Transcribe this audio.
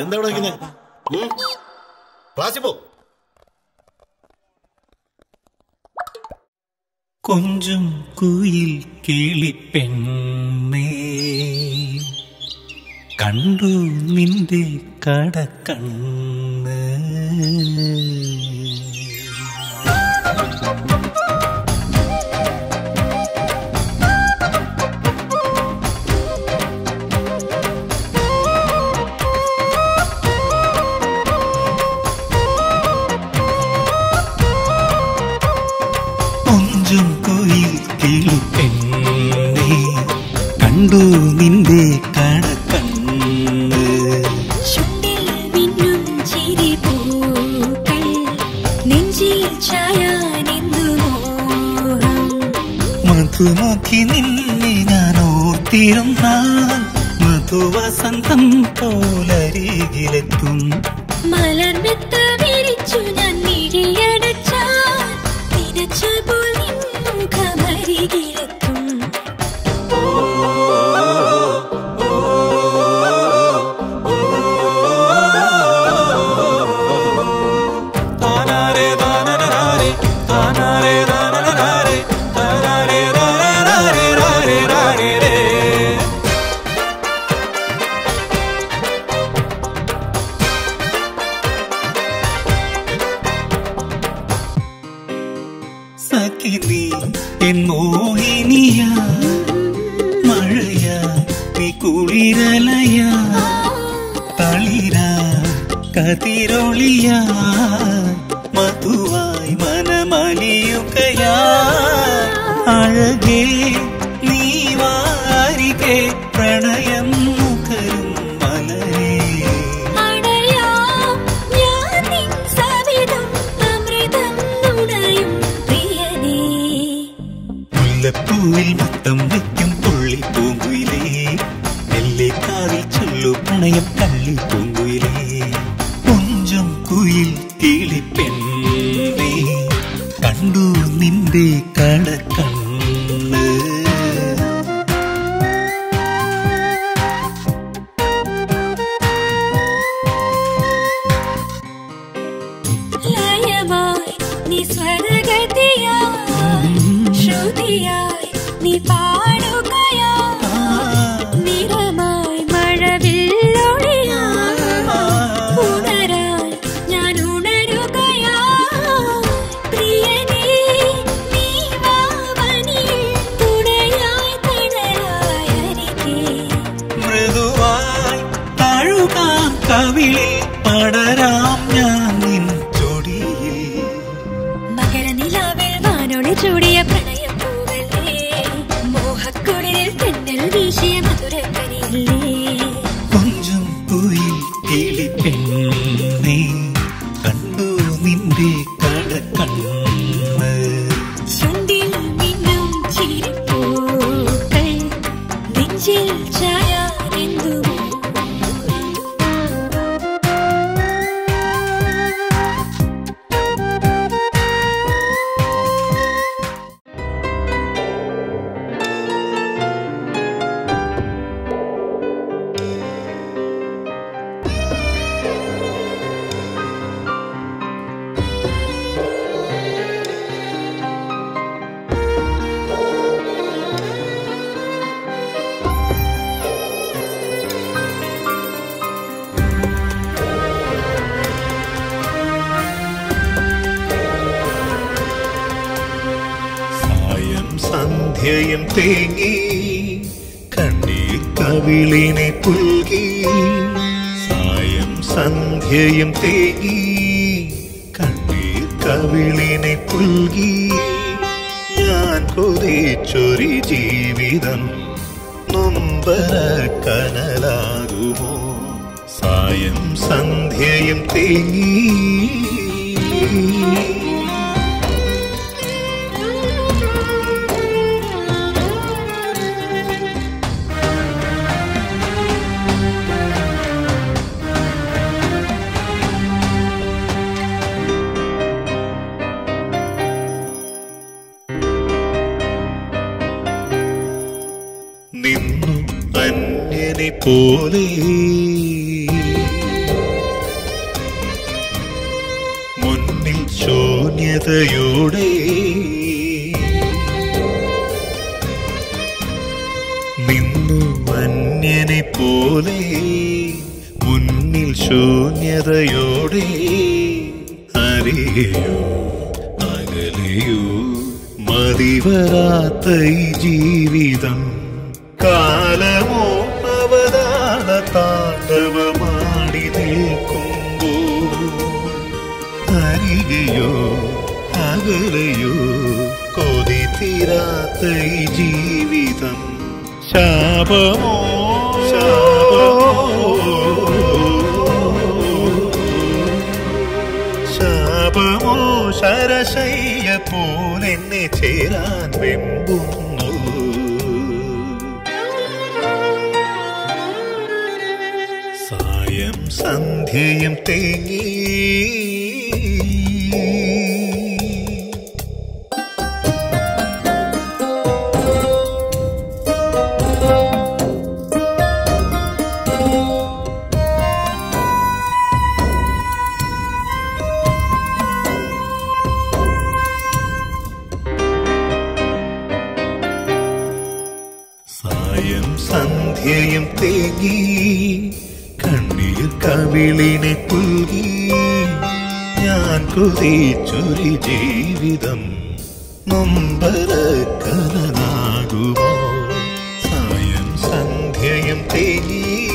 എന്താ ഇവിടെ നിൽക്കുന്നത് ക്ലാസ്സിൽ പോ കൊഞ്ചും കുയിൽ കിളിപ്പെണ്ണേ കണ്ടു നിന്റെ കടക്കണ്ണ് കൊഞ്ചും കുയിൽ കിളിപ്പെണ്ണേ കണ്ടു നിന്റെ കടക്കണ്ണ് ചുണ്ടിൽ മിന്നും ചിരിപ്പൂക്കൾ നെഞ്ചിൽ ചായാനെന്തു മോഹം മധുമുഖി നിന്നെ ഞാൻ ഓർത്തിരുന്നാൽ മധുവസന്തം പോലരികിലെത്തും മലർമെത്ത വിരിച്ചു ഞാൻ മിഴിയടച്ചാൽ നിനച്ച പോൽ നിൻ മുഖമരികിലെത്തും താനാരേ താനനരാരേ, താനാരേ താനനരാരേ, താനാരേ താനനരാരേ, രാരേ രാരേ രേ. സഖി നീ എൻ മോഹിനിയാ മഴയാ നീ കുളിരലയാ തളിര കതിരൊളിയ മധുവായി മനമലിയുകയാ അഴകേ നീ വാരികെ പ്രണയം മുഖരും മലരേ അടയാം ഞാൻ നിൻ സവിധം അമൃതം നുണയും പ്രിയനേ മുല്ലപ്പൂവിൽ മൊത്തം വയ്ക്കും പുള്ളി പൂങ്കുയിലേ നെല്ലെ കാവിൽ ചൊല്ലു പ്രണയം കള്ളി പൂങ്കുയിലേ കൊഞ്ചം കുയിൽ കിളിപ്പെണ്ണേ കണ്ടു നിന്റെ കടക്കണ്ണ് ലയമായി നീ സ്വരഗതിയായി ശ്രുതിയായി നീ പാടുകയായി നിറമായി മഴവില്ലൊളിയായി ഉണരാൻ ഞാൻ ഉണരുകയായി പ്രിയനേ നീ വാവനിൽ തുണയായി തണലായി അരികെ മൃദുവായി തഴുകാം കവിളിൽ പടരാം ഞാൻ നിൻ ചൊടിയിൽ മകരനിലാവിൽ വാനോളി ചൂടിയ പ്രണയം പൂവല്ലേ മോഹക്കുളിരിൽ തെന്നൽ വീശിയ മധുരക്കനില്ലേ കൊഞ്ചും കുയിൽ കിളിപ്പെണ്ണേ കണ്ടു നിന്റെ കടക്കണ്ണ് ചുണ്ടിൽ മിന്നും ചിരിപ്പൂക്കൾ നെഞ്ചിൽ ചായാനെന്തു സായം സന്ധ്യയും തേങ്ങി കണ്ണീർ കവിളിനെ പുൽകി സായം സന്ധ്യയും തേങ്ങി കണ്ണീർ കവിളിനെ പുൽകി ഞാൻ കൊതിച്ചൊരു ജീവിതം നൊമ്പര കനലാകുമോ സായം സന്ധ്യയും തേങ്ങി നിന്നു അന്യനെ പോലെ ശൂന്യതയോടെ നിന്നു അന്യനെ പോലെ മുന്നിൽ ശൂന്യതയോടെ അരികയോ അകലെയോ മതിവരാത്ത ഈ ജീവിതം കാലമോ അവതാള താണ്ഡവമാടി നിൽക്കുമ്പോൾ അരികയോ അകലെയോ കൊതി തീരാത്ത ഈ ജീവിതം ശാപമോ ശാപമോ ശാപമോ ശരശയ്യ പോലെന്നെ ചേരാൻ വെമ്പുന്നു സായം സന്ധ്യയും തേങ്ങി സായം സന്ധ്യയും തേങ്ങി കണ്ണീർ കവിളിനെ പുൽകി ഞാൻ കൊതിച്ചൊരു ജീവിതം നൊമ്പരക്കനാകുമോ സായം സന്ധ്യയും തേങ്ങി